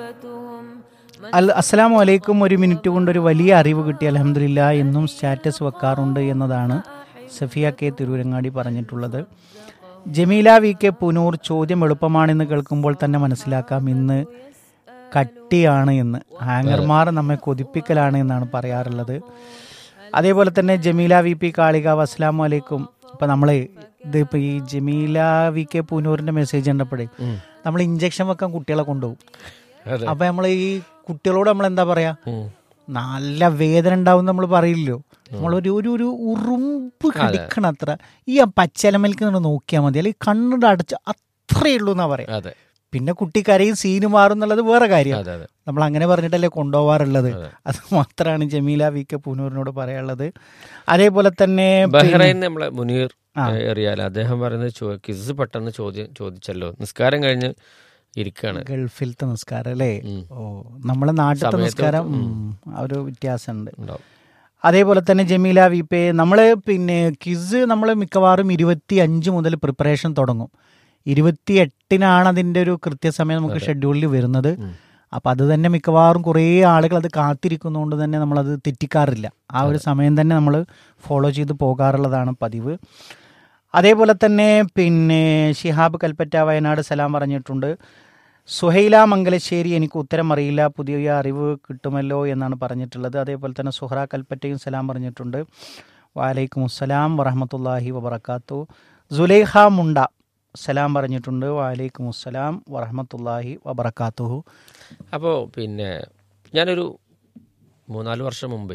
അൽ അസ്സലാമു അലൈക്കും ഒരു മിനിറ്റ് കൊണ്ട് ഒരു വലിയ അറിവ് കിട്ടി അലഹമില്ല എന്നും സ്റ്റാറ്റസ് വെക്കാറുണ്ട് എന്നതാണ് സഫിയ കെ തിരൂരങ്ങാടി പറഞ്ഞിട്ടുള്ളത് ജമീല വി കെ പുനൂർ ചോദ്യം എളുപ്പമാണെന്ന് കേൾക്കുമ്പോൾ തന്നെ മനസ്സിലാക്കാം ഇന്ന് കട്ടിയാണ് എന്ന് ഹാങ്ങർമാർ നമ്മെ കൊതിപ്പിക്കലാണ് എന്നാണ് പറയാറുള്ളത് അതേപോലെ തന്നെ ജമീല വി പി കാളികാവ് അസ്സലാമു അലൈക്കും ഇപ്പം നമ്മൾ ഇത് ഇപ്പം ഈ ജമീല വി കെ പുനൂറിൻ്റെ മെസ്സേജ് കണ്ടപ്പോഴേ നമ്മൾ ഇഞ്ചക്ഷൻ വെക്കാൻ കുട്ടികളെ കൊണ്ടുപോകും അതെ അപ്പൊ നമ്മൾ ഈ കുട്ടികളോട് നമ്മൾ എന്താ പറയാ ഉം. നല്ല വേദന ഉണ്ടാവും നമ്മൾ പറയില്ലല്ലോ നമ്മളൊരു ഒരു ഒരു ഉറുമ്പ് കടിക്കണ അത്ര ഈ ആ പച്ചലമൽക്ക് നമ്മൾ നോക്കിയാൽ മതി അല്ലെങ്കിൽ കണ്ണിട്ട് അടച്ച് അത്രയേ ഉള്ളൂ എന്നാ പറയാ അതെ പിന്നെ കുട്ടിക്കരയും സീന് മാറും എന്നുള്ളത് വേറെ കാര്യം അതെ അതെ നമ്മൾ അങ്ങനെ പറഞ്ഞിട്ടല്ലേ കൊണ്ടുപോവാറുള്ളത് അതെ. അത് മാത്രമാണ് ജമീല വി കെ പൂനൂരിനോട് പറയാനുള്ളത് അതേപോലെ തന്നെ പിന്നെ- ബഹ്റൈൻ നമ്മളെ മുനീർ ആ. അറിയാല അദ്ദേഹം പറയുന്നത് ചോ- കിസ് പെട്ടെന്ന് ചോദ്യം ചോദിച്ചല്ലോ നിസ്കാരം കഴിഞ്ഞ് ഇരിക്കാണ് ഗൾഫിലത്തെ നിസ്കാരം അല്ലേ ഉം. ഓ നമ്മളെ നാട്ടിലത്തെ സമയത്ത് നിസ്കാരം ഉം. ഉം, ആ ഒരു വ്യത്യാസമുണ്ട് ഉണ്ടാവും അതേപോലെ തന്നെ ജമീല വിപെ നമ്മൾ പിന്നെ കിസ് നമ്മൾ മിക്കവാറും ഇരുപത്തി അഞ്ച് മുതൽ പ്രിപ്പറേഷൻ തുടങ്ങും ഇരുപത്തി എട്ടിനാണ് അതിൻ്റെ ഒരു കൃത്യസമയം നമുക്ക് അതെ. ഷെഡ്യൂളിൽ വരുന്നത് ഉം. അപ്പം അത് തന്നെ മിക്കവാറും കുറേ ആളുകൾ അത് കാത്തിരിക്കുന്നതുകൊണ്ട് തന്നെ നമ്മളത് തെറ്റിക്കാറില്ല ആ ഒരു സമയം തന്നെ നമ്മൾ ഫോളോ ചെയ്ത് പോകാറുള്ളതാണ് പതിവ് അതേപോലെ തന്നെ പിന്നെ ഷിഹാബ് കൽപ്പറ്റ വയനാട് സലാം പറഞ്ഞിട്ടുണ്ട് സുഹൈല മംഗലശ്ശേരി എനിക്ക് ഉത്തരം അറിയില്ല പുതിയ അറിവ് കിട്ടുമല്ലോ എന്നാണ് പറഞ്ഞിട്ടുള്ളത് അതേപോലെ തന്നെ സുഹറ കൽപ്പറ്റയും സലാം പറഞ്ഞിട്ടുണ്ട് വാലൈക്കും അസ്സലാം വറഹമത്തല്ലാഹി വബർക്കാത്തു സുലൈഹ മുണ്ട സലാം പറഞ്ഞിട്ടുണ്ട് വാലൈക്കും അസ്സലാം വറഹമത്തല്ലാഹി വബർക്കാത്തുഹു അപ്പോൾ പിന്നെ ഞാനൊരു മൂന്നാല് വർഷം മുമ്പേ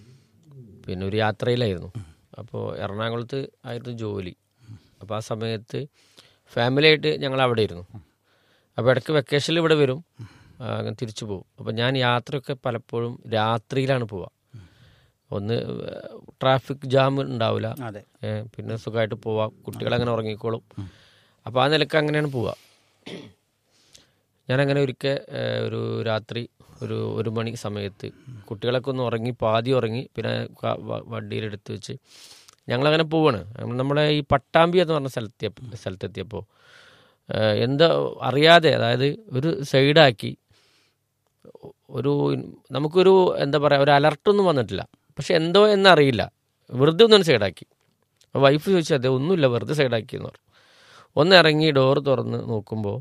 പിന്നെ ഒരു യാത്രയിലായിരുന്നു അപ്പോൾ എറണാകുളത്ത് ആയിരുന്നു ജോലി അപ്പോൾ ആ സമയത്ത് ഫാമിലിയായിട്ട് ഞങ്ങൾ അവിടെ ഇരുന്നു അപ്പോൾ ഇടയ്ക്ക് വെക്കേഷനിൽ ഇവിടെ വരും ആ, അങ്ങനെ തിരിച്ചു പോകും അപ്പോൾ ഞാൻ യാത്രയൊക്കെ പലപ്പോഴും രാത്രിയിലാണ് പോവുക ഒന്ന് ട്രാഫിക് ജാം ഉണ്ടാവില്ല അതെ ഏ, പിന്നെ സുഖമായിട്ട് പോവാം കുട്ടികളങ്ങനെ ഉറങ്ങിക്കോളും അപ്പോൾ ആ നിലക്ക് അങ്ങനെയാണ് പോവുക ഞാനങ്ങനെ ഒരിക്കൽ ഒരു രാത്രി ഒരു ഒരു മണി സമയത്ത് കുട്ടികളൊക്കെ ഒന്ന് ഉറങ്ങി പാതി ഉറങ്ങി പിന്നെ ക- വ- വണ്ടിയിലെടുത്ത് വെച്ച് ഞങ്ങളങ്ങനെ പോവാണ് നമ്മളെ ഈ പട്ടാമ്പി എന്ന് പറഞ്ഞ സ്ഥലത്തെത്തിയ സ്ഥലത്തെത്തിയപ്പോൾ എന്താ അറിയാതെ അതായത് ഒരു സൈഡാക്കി ഒരു നമുക്കൊരു എന്താ പറയുക ഒരു അലർട്ടൊന്നും വന്നിട്ടില്ല പക്ഷെ എന്തോ എന്നറിയില്ല വെറുതെ ഒന്നും സൈഡാക്കി വൈഫ് ചോദിച്ചു അതെ ഒന്നുമില്ല വെറുതെ സൈഡാക്കി എന്ന് പറഞ്ഞു ഒന്ന് ഇറങ്ങി ഡോർ തുറന്ന് നോക്കുമ്പോൾ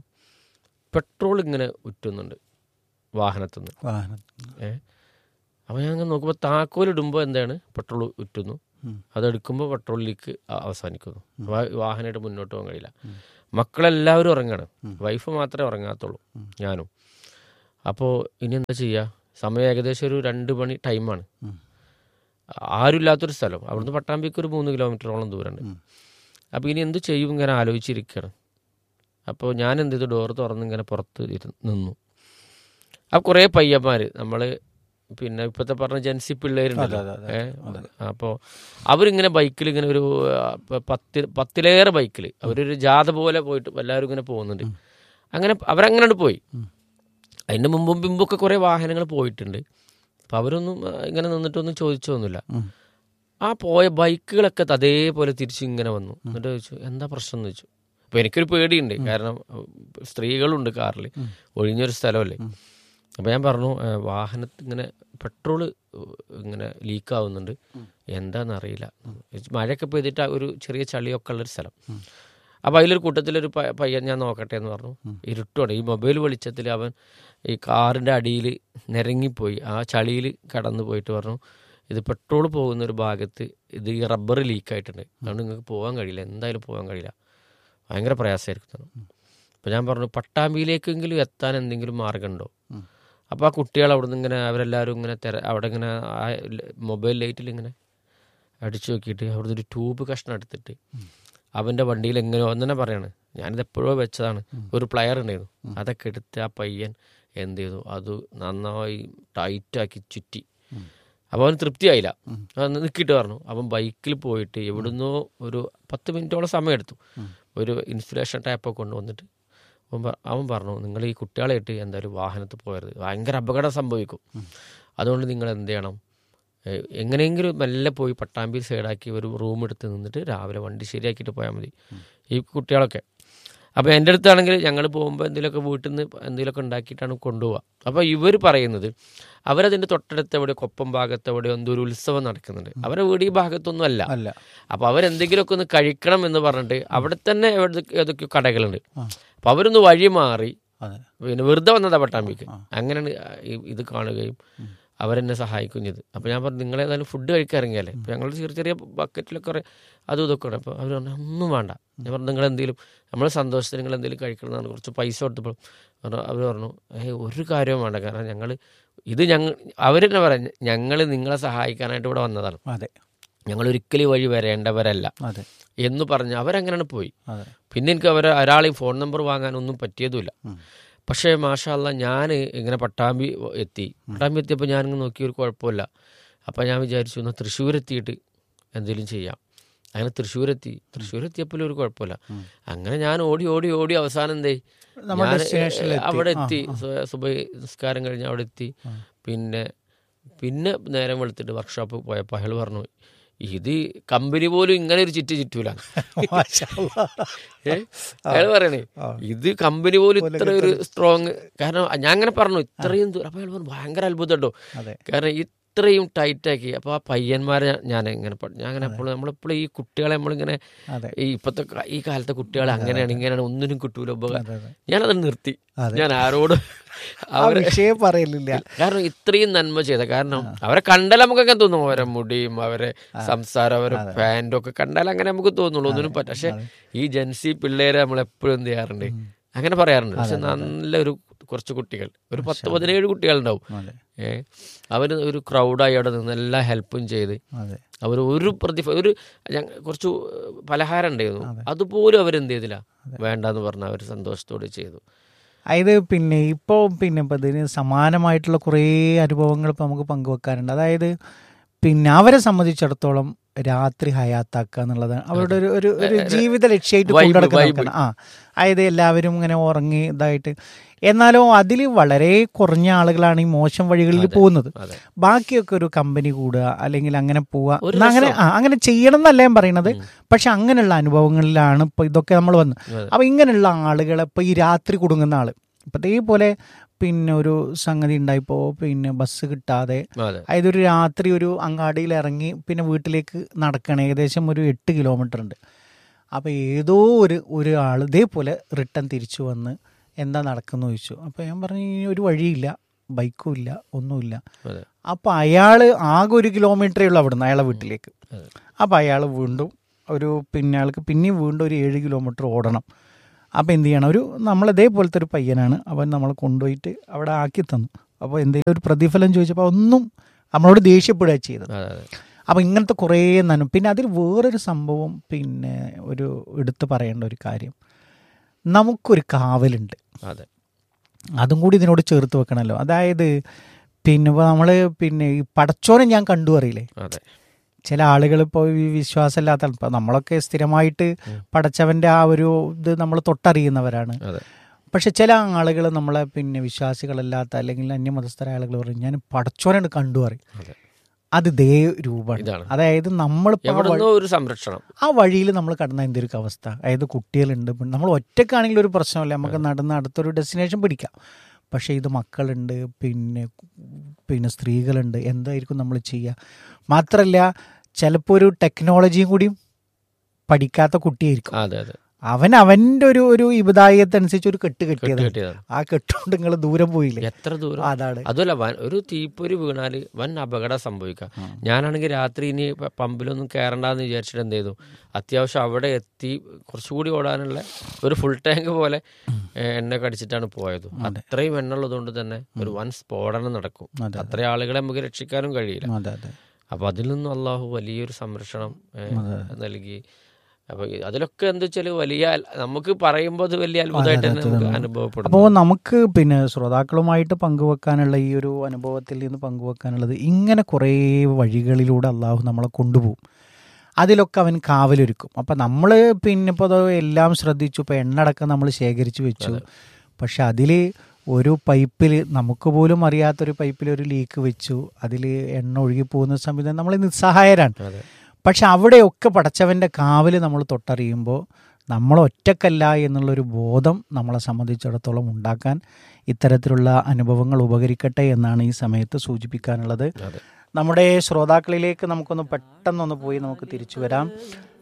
പെട്രോൾ ഇങ്ങനെ ഉറ്റുന്നുണ്ട് വാഹനത്തുനിന്ന് വാഹനം ഏ അപ്പോൾ ഞാൻ അങ്ങനെ നോക്കുമ്പോൾ താക്കോലിടുമ്പോൾ എന്താണ് പെട്രോൾ ഉറ്റുന്നു ഉം. അതെടുക്കുമ്പോൾ പെട്രോൾ ലീക്ക് അ- അവസാനിക്കുന്നു വാ- വാഹനമായിട്ട് മുന്നോട്ട് പോകാൻ കഴിയില്ല മക്കളെല്ലാവരും ഉറങ്ങാണ് വൈഫ് മാത്രമേ ഉറങ്ങാത്തുള്ളൂ ഞാനും അപ്പോൾ ഇനി എന്താ ചെയ്യുക സമയം ഏകദേശം ഒരു രണ്ട് മണി ടൈമാണ് ഉം. ആരുമില്ലാത്തൊരു സ്ഥലം അവിടുന്ന് പട്ടാമ്പിക്ക് ഒരു മൂന്ന് കിലോമീറ്ററോളം ദൂരമുണ്ട് ഉം. അപ്പോൾ ഇനി എന്ത് ചെയ്യും ഇങ്ങനെ ആലോചിച്ചിരിക്കുകയാണ് അപ്പോൾ ഞാൻ എന്ത് ചെയ്തു ഡോർ തുറന്ന് ഇങ്ങനെ പുറത്ത് ഇരു- നിന്നു അപ്പോൾ കുറേ പയ്യന്മാർ നമ്മൾ പിന്നെ ഇപ്പോഴത്തെ പറഞ്ഞ ജൻസി പിള്ളേരുണ്ടല്ലോ അതെ, അതെ, ഏ അപ്പോൾ അവരിങ്ങനെ ബൈക്കിൽ ഇങ്ങനെ ഒരു ആ, പ- പത്ത് പത്തിലേറെ ബൈക്കിൽ അവരൊരു ജാഥ പോലെ പോയിട്ട് എല്ലാവരും ഇങ്ങനെ പോകുന്നുണ്ട് അങ്ങനെ അവരങ്ങനെ പോയി അതിൻ്റെ മുമ്പും പിമ്പൊക്കെ കുറേ വാഹനങ്ങൾ പോയിട്ടുണ്ട് അപ്പോൾ അവരൊന്നും ആ, ഇങ്ങനെ നിന്നിട്ടൊന്നും ചോദിച്ചൊന്നുമില്ല ഉം. ആ പോയ ബൈക്കുകളൊക്കെ അതേപോലെ തിരിച്ച് ഇങ്ങനെ വന്നു എന്നിട്ട് ചോദിച്ചു എന്താ പ്രശ്നം എന്ന് ചോദിച്ചു അപ്പോൾ എനിക്കൊരു പേടിയുണ്ട് കാരണം ഉം, സ്ത്രീകളുണ്ട് കാറിൽ ഒഴിഞ്ഞൊരു സ്ഥലമല്ലേ അപ്പോൾ ഞാൻ പറഞ്ഞു "ഏ, വാഹനത്തിൽ ഇങ്ങനെ പെട്രോള് ഇങ്ങനെ ലീക്ക് ആവുന്നുണ്ട് എന്താണെന്ന് അറിയില്ല മഴയൊക്കെ പെയ്തിട്ട് ആ ഒരു ചെറിയ ചളിയൊക്കെ ഉള്ളൊരു സ്ഥലം അപ്പോൾ അതിലൊരു കൂട്ടത്തിലൊരു പ- പയ്യൻ ഞാൻ നോക്കട്ടെ എന്ന് പറഞ്ഞു ഇരുട്ടോടെ ഈ മൊബൈൽ വെളിച്ചത്തിൽ അവൻ ഈ കാറിൻ്റെ അടിയിൽ നിരങ്ങിപ്പോയി ആ ചളിയിൽ കടന്നു പോയിട്ട് പറഞ്ഞു ഇത് പെട്രോൾ പോകുന്ന ഒരു ഭാഗത്ത് ഇത് ഈ റബ്ബർ ലീക്കായിട്ടുണ്ട് അതുകൊണ്ട് നിങ്ങൾക്ക് പോകാൻ കഴിയില്ല എന്തായാലും പോകാൻ കഴിയില്ല ഭയങ്കര പ്രയാസമായിരിക്കും അപ്പോൾ ഞാൻ പറഞ്ഞു പട്ടാമ്പിയിലേക്കെങ്കിലും എത്താൻ എന്തെങ്കിലും മാർഗമുണ്ടോ അപ്പോൾ ആ കുട്ടികൾ അവിടെ നിന്ന് ഇങ്ങനെ അവരെല്ലാവരും ഇങ്ങനെ തെര അവിടെ ഇങ്ങനെ ആ മൊബൈൽ ലൈറ്റിൽ ഇങ്ങനെ അടിച്ചു നോക്കിയിട്ട് അവിടുന്ന് ഒരു ട്യൂബ് കഷ്ണം എടുത്തിട്ട് അവൻ്റെ വണ്ടിയിൽ എങ്ങനെയോ എന്ന് തന്നെ പറയാണ് ഞാനിത് എപ്പോഴോ വെച്ചതാണ് ഒരു പ്ലെയർ ഉണ്ടായിരുന്നു അതൊക്കെ എടുത്ത് ആ പയ്യൻ എന്ത് ചെയ്തു അത് നന്നായി ടൈറ്റാക്കി ചുറ്റി അപ്പോൾ അവന് തൃപ്തിയായില്ല അവൻ നിൽക്കിയിട്ട് പറഞ്ഞു അവൻ ബൈക്കിൽ പോയിട്ട് എവിടുന്നോ ഒരു പത്ത് മിനിറ്റോളം സമയം എടുത്തു ഒരു ഇൻസുലേഷൻ ടാപ്പൊക്കെ കൊണ്ടുവന്നിട്ട് അവൻ പ- അവൻ പറഞ്ഞു നിങ്ങൾ ഈ കുട്ടികളായിട്ട് എന്തായാലും വാഹനത്തിൽ പോകരുത് ഭയങ്കര അപകടം സംഭവിക്കും അതുകൊണ്ട് നിങ്ങൾ എന്ത് ചെയ്യണം ഏഹ് എങ്ങനെയെങ്കിലും മെല്ലെ പോയി പട്ടാമ്പിയിൽ സൈഡാക്കി ഒരു റൂം എടുത്ത് നിന്നിട്ട് രാവിലെ വണ്ടി ശരിയാക്കിയിട്ട് പോയാൽ മതി ഈ കുട്ടികളൊക്കെ അപ്പോൾ എൻ്റെ അടുത്താണെങ്കിൽ ഞങ്ങൾ പോകുമ്പോൾ എന്തെങ്കിലുമൊക്കെ വീട്ടിൽ നിന്ന് എന്തെങ്കിലുമൊക്കെ ഉണ്ടാക്കിയിട്ടാണ് കൊണ്ടുപോവുക അപ്പോൾ ഇവർ പറയുന്നത് അവരതിൻ്റെ തൊട്ടടുത്ത് എവിടെ കൊപ്പം ഭാഗത്ത് എവിടെ എന്തോ ഒരു ഉത്സവം നടക്കുന്നുണ്ട് അവരെ വീട് ഈ ഭാഗത്തൊന്നും അല്ല അല്ല അപ്പോൾ അവരെന്തെങ്കിലുമൊക്കെ ഒന്ന് കഴിക്കണം എന്ന് പറഞ്ഞിട്ട് അവിടെ തന്നെ എവിടെ ഏതൊക്കെയോ കടകളുണ്ട് ആ. അപ്പോൾ അവരൊന്ന് വഴി മാറി അതെ പിന്നെ വെറുതെ വന്നതാ പട്ടാമ്പിക്ക് അങ്ങനെയാണ് ഈ- ഇത് കാണുകയും അവരെന്നെ സഹായിക്കുകയും ചെയ്തു അപ്പോൾ ഞാൻ പറഞ്ഞു നിങ്ങൾ ഏതായാലും ഫുഡ് കഴിക്കാൻ ഇറങ്ങിയല്ലേ അപ്പോൾ ഞങ്ങളുടെ ചെറിയ ചെറിയ ബക്കറ്റിലൊക്കെ കുറേ അതും ഇതൊക്കെ ഉണ്ട് അപ്പോൾ അവർ പറഞ്ഞു ഒന്നും വേണ്ട ഞാൻ പറഞ്ഞു നിങ്ങൾ എന്തെങ്കിലും നമ്മൾ സന്തോഷത്തിന് നിങ്ങൾ എന്തെങ്കിലും കഴിക്കണം എന്നാണ് കുറച്ച് പൈസ കൊടുത്തപ്പോൾ അവർ പറഞ്ഞു ഏ ഒരു കാര്യവും വേണ്ട കാരണം ഞങ്ങൾ ഇത് ഞങ്ങൾ അവർ തന്നെ പറയാം ഞങ്ങൾ നിങ്ങളെ സഹായിക്കാനായിട്ട് ഇവിടെ വന്നതാണ് അതെ ഞങ്ങൾ ഒരിക്കലും ഈ വഴി വരേണ്ടവരല്ല അതെ എന്ന് പറഞ്ഞ് അവരങ്ങനെയാണ് പോയി അതെ പിന്നെ എനിക്ക് അവരെ ഒരാളെയും ഫോൺ നമ്പർ വാങ്ങാനൊന്നും പറ്റിയതുമില്ല ഉം. പക്ഷേ മാഷാല്ല ഞാൻ ഇങ്ങനെ പട്ടാമ്പി എത്തി പട്ടാമ്പി എത്തിയപ്പോൾ ഞാനിങ്ങനെ നോക്കി ഒരു കുഴപ്പമില്ല അപ്പോൾ ഞാൻ വിചാരിച്ചു എന്നാൽ തൃശ്ശൂർ എത്തിയിട്ട് എന്തെങ്കിലും ചെയ്യാം അങ്ങനെ തൃശ്ശൂർ എത്തി തൃശ്ശൂർ എത്തിയപ്പോൾ ഒരു കുഴപ്പമില്ല അങ്ങനെ ഞാൻ ഓടി ഓടി ഓടി അവസാനം എന്തേ നമ്മുടെ ഞാൻ destination ൽ എത്തി. അവിടെ ആ, എത്തി സുബൈ നിസ്കാരം കഴിഞ്ഞ് അവിടെ എത്തി പിന്നെ പിന്നെ നേരം വെളുത്തിട്ട് വർക്ക്ഷോപ്പ് പോയപ്പോൾ അയാൾ പറഞ്ഞു ഇത് കമ്പനി പോലും ഇങ്ങനെ ഒരു ചിറ്റ് ചിറ്റൂല മാഷാ അല്ലാ. ഏ? അയാൾ പറയണേ ഇത് കമ്പനി പോലും ഇത്ര ഒരു സ്ട്രോങ് കാരണം ഞാൻ അങ്ങനെ പറഞ്ഞു ഇത്രയും ദൂരം അപ്പൊ അയാൾ പറഞ്ഞു ഭയങ്കര അത്ഭുതം കേട്ടോ അതെ കാരണം ഇത്രയും ടൈറ്റ് ആക്കി അപ്പൊ ആ പയ്യന്മാരെ ഞാൻ- ഞാൻ എങ്ങനെ പഠി- ഞാൻ അങ്ങനെ എപ്പോഴും നമ്മളെപ്പോഴും ഈ കുട്ടികളെ നമ്മളിങ്ങനെ അതെ ഈ ഇപ്പത്തെ ക- ഈ കാലത്തെ കുട്ടികളെ അങ്ങനെയാണ് ഇങ്ങനെയാണ് ഒന്നിനും കിട്ടൂല ഉപകാരം അതെ അതെ ഞാനത് നിർത്തി അതെ. ഞാൻ ആരോടും ആ അവരെ വിഷയം പറയലില്ല കാരണം ഇത്രയും നന്മ ചെയ്ത കാരണം അവരെ കണ്ടാൽ നമുക്കൊക്കെ തോന്നും അവരെ മുടിയും അവരെ സംസാരം അവരെ പാൻറ്റും ഒക്കെ കണ്ടാൽ അങ്ങനെ നമുക്ക് തോന്നുള്ളൂ ഒന്നിനും പറ്റ പക്ഷെ ഈ ജൻസി പിള്ളേരെ നമ്മൾ എപ്പോഴും എന്ത് ചെയ്യാറുണ്ട് അങ്ങനെ പറയാറുണ്ട് പക്ഷെ നല്ലൊരു കുറച്ച് കുട്ടികൾ ഒരു പത്ത് പതിനേഴ് കുട്ടികളുണ്ടാവും അതെ ഏ അവർ ഒരു ക്രൗഡായി അവിടെ നിന്ന് എല്ലാ ഹെൽപ്പും ചെയ്ത് അതെ അവർ ഒരു പ്രതിഫ ഒരു ഞങ്ങ- കുറച്ച് പലഹാരം ഉണ്ടായിരുന്നു അതുപോലും അവരെന്ത് ചെയ്തില്ല വേണ്ടെന്ന് പറഞ്ഞ് അവർ സന്തോഷത്തോടെ ചെയ്തു അതായത് പിന്നെ ഇപ്പോൾ പിന്നെ ഇപ്പം ഇതിന് സമാനമായിട്ടുള്ള കുറേ അനുഭവങ്ങൾ ഇപ്പം നമുക്ക് പങ്കുവെക്കാനുണ്ട് അതായത് പിന്നെ അവരെ സംബന്ധിച്ചിടത്തോളം രാത്രി ഹയാത്താക്കുക എന്നുള്ളതാണ് അവരുടെ ഒരു ഒരു ഒരു ജീവിത ലക്ഷ്യമായിട്ട് Vibe, കൊണ്ടുനടക്കുന്ന vibe. ആൾക്കാരാണ്. ആ അതായത് എല്ലാവരും ഇങ്ങനെ ഉറങ്ങി ഇതായിട്ട് എന്നാലോ അതിൽ വളരെ കുറഞ്ഞ ആളുകളാണ് ഈ മോശം വഴികളിൽ പോകുന്നത് അതെ ബാക്കിയൊക്കെ ഒരു കമ്പനി കൂടുക അല്ലെങ്കിൽ അങ്ങനെ പോവുക ഒരു എന്നാ അങ്ങനെ ആ അങ്ങനെ ചെയ്യണം എന്നല്ല ഞാൻ പറയുന്നത് പക്ഷെ അങ്ങനെയുള്ള അനുഭവങ്ങളിലാണ് ഇപ്പൊ ഇതൊക്കെ നമ്മൾ വന്ന് അതെ. അപ്പൊ ഇങ്ങനെയുള്ള ആളുകളെ ഇപ്പൊ ഈ രാത്രി കുടുങ്ങുന്ന ആള് ഇപ്പൊ ഇതേപോലെ പിന്നെ ഒരു സംഗതി ഉണ്ടായിപ്പോ പിന്നെ ബസ് കിട്ടാതെ അതെ അതായത് ഒരു രാത്രി ഒരു അങ്ങാടിയിൽ ഇറങ്ങി പിന്നെ വീട്ടിലേക്ക് നടക്കണം ഏകദേശം ഒരു എട്ട് കിലോമീറ്റർ ഉണ്ട് അപ്പോൾ ഏതോ ഒരു ഒരു ആൾ ഇതേപോലെ റിട്ടേൺ തിരിച്ചു വന്ന് എന്താ നടക്കുന്നു ചോദിച്ചു അപ്പോൾ ഞാൻ പറഞ്ഞു "ഇനി ഒരു വഴിയില്ല ബൈക്കും ഇല്ല ഒന്നുമില്ല അതെ അപ്പോൾ അയാൾ ആകെ ഒരു കിലോമീറ്ററേ ഉള്ളൂ അവിടുന്ന് അയാളെ വീട്ടിലേക്ക് അതെ. അപ്പോൾ അയാൾ വീണ്ടും ഒരു പിന്നെ അയാൾക്ക് പിന്നെയും വീണ്ടും ഒരു ഏഴ് കിലോമീറ്റർ ഓടണം അപ്പോൾ എന്ത് ചെയ്യണം ഒരു നമ്മൾ ഇതേപോലത്തെ ഒരു പയ്യനാണ് അവൻ നമ്മളെ കൊണ്ടുപോയിട്ട് അവിടെ ആക്കി തന്നു അപ്പോൾ എന്തെങ്കിലും ഒരു പ്രതിഫലം ചോദിച്ചപ്പോൾ ഒന്നും നമ്മളോട് ദേഷ്യപ്പെടുക ചെയ്തത് അതെ അതെ അപ്പോൾ ഇങ്ങനത്തെ കുറേ നനം പിന്നെ അതിൽ വേറൊരു സംഭവം പിന്നെ ഒരു എടുത്ത് പറയേണ്ട ഒരു കാര്യം നമുക്കൊരു കാവലുണ്ട് അതെ അതും കൂടി ഇതിനോട് ചേർത്ത് വെക്കണമല്ലോ അതായത് പിന്നെ ഇപ്പോൾ നമ്മൾ പിന്നെ ഈ പടച്ചോനെ ഞാൻ കണ്ടു അറിയില്ലേ അതെ ചില ആളുകൾ ഇപ്പോൾ ഈ വിശ്വാസമില്ലാത്ത ഇപ്പം നമ്മളൊക്കെ സ്ഥിരമായിട്ട് പടച്ചവൻ്റെ ആ ഒരു ഇത് നമ്മൾ തൊട്ടറിയുന്നവരാണ് അതെ പക്ഷെ ചില ആളുകൾ നമ്മളെ പിന്നെ വിശ്വാസികളല്ലാത്ത അല്ലെങ്കിൽ അന്യമതസ്ഥരായ ആളുകൾ പറയും ഞാൻ പടച്ചോനെ കണ്ടു പറയും അതെ അത് ദേ രൂപമാണ് ഇതാണ്. അതായത് നമ്മളിപ്പോൾ ആ വഴി- എവിടുന്നോ ഒരു സംരക്ഷണം ആ വഴിയിൽ നമ്മൾ കടന്ന എന്തൊരു അവസ്ഥ അതായത് കുട്ടികളുണ്ട് പിന്നെ നമ്മൾ ഒറ്റക്കാണെങ്കിൽ ഒരു പ്രശ്നമില്ല നമുക്ക് നടന്ന് അടുത്തൊരു ഡെസ്റ്റിനേഷൻ പിടിക്കാം പക്ഷേ ഇത് മക്കളുണ്ട് പിന്നെ പിന്നെ സ്ത്രീകളുണ്ട് എന്തായിരിക്കും നമ്മൾ ചെയ്യുക മാത്രമല്ല ചിലപ്പോൾ ഒരു ടെക്നോളജിയും കൂടിയും പഠിക്കാത്ത കുട്ടിയായിരിക്കും അതെ അതെ അവൻ അവൻ്റെ ഒരു ഒരു ഇബദായത്തനുസരിച്ച് ഒരു കെട്ട് കെട്ടിയത് കെട്ടിയതാണ് ആ കെട്ടുകൊണ്ട് നിങ്ങൾ ദൂരം പോയില്ലേ എത്ര ദൂരം അതാണ് അതുമല്ല വൻ ഒരു തീപ്പൊരി വീണാല് വൻ അപകടം സംഭവിക്കാം ഞാനാണെങ്കിൽ രാത്രി ഇനി പ- പമ്പിലൊന്നും കയറണ്ടെന്ന് വിചാരിച്ചിട്ട് എന്ത് ചെയ്തു അത്യാവശ്യം അവിടെ എത്തി കുറച്ചുകൂടി ഓടാനുള്ള ഒരു ഫുൾ ടാങ്ക് പോലെ ഏ, എണ്ണ കടിച്ചിട്ടാണ് പോയത് അത്രയും എണ്ണ ഉള്ളതുകൊണ്ട് തന്നെ ഒരു വൻ സ്ഫോടനം നടക്കും അതെ. അത്രയും ആളുകളെ നമുക്ക് രക്ഷിക്കാനും കഴിയില്ല അതെ അതെ അപ്പൊ അതിൽ നിന്നും അള്ളാഹു വലിയൊരു സംരക്ഷണം ഏ, നൽകി അപ്പൊ ഈ- അതിലൊക്കെ എന്താ വെച്ചാൽ വലിയ അൽ- നമുക്ക് പറയുമ്പോൾ അത് വലിയ അത്ഭുതമായിട്ട് തന്നെ നമുക്ക് അനുഭവപ്പെടും അപ്പോൾ നമുക്ക് പിന്നെ ശ്രോതാക്കളുമായിട്ട് പങ്കുവെക്കാനുള്ള ഈ ഒരു അനുഭവത്തിൽ നിന്ന് പങ്കുവെക്കാനുള്ളത് ഇങ്ങനെ കുറേ വഴികളിലൂടെ അള്ളാഹു നമ്മളെ കൊണ്ടുപോകും അതിലൊക്കെ അവൻ കാവലൊരുക്കും അപ്പം നമ്മൾ പിന്നെ ഇപ്പോൾ അത് എല്ലാം ശ്രദ്ധിച്ചു ഇപ്പോൾ എണ്ണടക്കം നമ്മൾ ശേഖരിച്ചു വെച്ചു പക്ഷെ അതിൽ ഒരു പൈപ്പിൽ നമുക്ക് പോലും അറിയാത്തൊരു പൈപ്പിൽ ഒരു ലീക്ക് വെച്ചു അതിൽ എണ്ണ ഒഴുകി പോകുന്ന സമയത്ത് നമ്മൾ നിസ്സഹായരാണ് അതെ പക്ഷെ അവിടെയൊക്കെ പടച്ചവൻ്റെ കാവല് നമ്മൾ തൊട്ടറിയുമ്പോൾ നമ്മൾ ഒറ്റക്കല്ല എന്നുള്ളൊരു ബോധം നമ്മളെ സംബന്ധിച്ചിടത്തോളം ഉണ്ടാക്കാൻ ഇത്തരത്തിലുള്ള അനുഭവങ്ങൾ ഉപകരിക്കട്ടെ എന്നാണ് ഈ സമയത്ത് സൂചിപ്പിക്കാനുള്ളത് അതെ നമ്മുടെ ശ്രോതാക്കളിലേക്ക് നമുക്കൊന്ന് പെട്ടെന്നൊന്ന് പോയി നമുക്ക് തിരിച്ചു വരാം